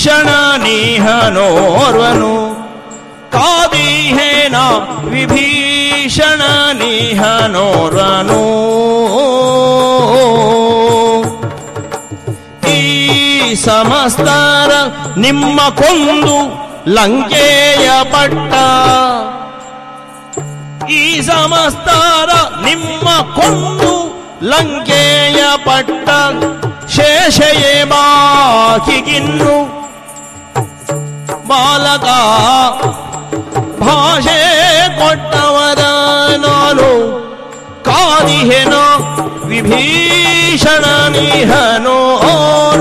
ವಿಭೀಷಣ ನೀಹನೋರ್ವನು ಕಾದಿಹೇನ ವಿಭೀಷಣ ನೀಹನೋರ್ವನು ಈ ಸಮಸ್ತರ ನಿಮ್ಮ ಕೊಂದು ಲಂಕೆಯ ಪಟ್ಟ ಈ ಸಮಸ್ತರ ನಿಮ್ಮ ಕೊಂದು ಲಂಕೆಯ ಪಟ್ಟ ಶೇಷಯೇ ಬಾಕಿಗಿನ್ನು ಬಾಲಕ ಭಾಷೆ ಕೊಟ್ಟವರ ನಾನು ಕಾದಿಹೆನೋ ವಿಭೀಷಣ ನಿಹನೋ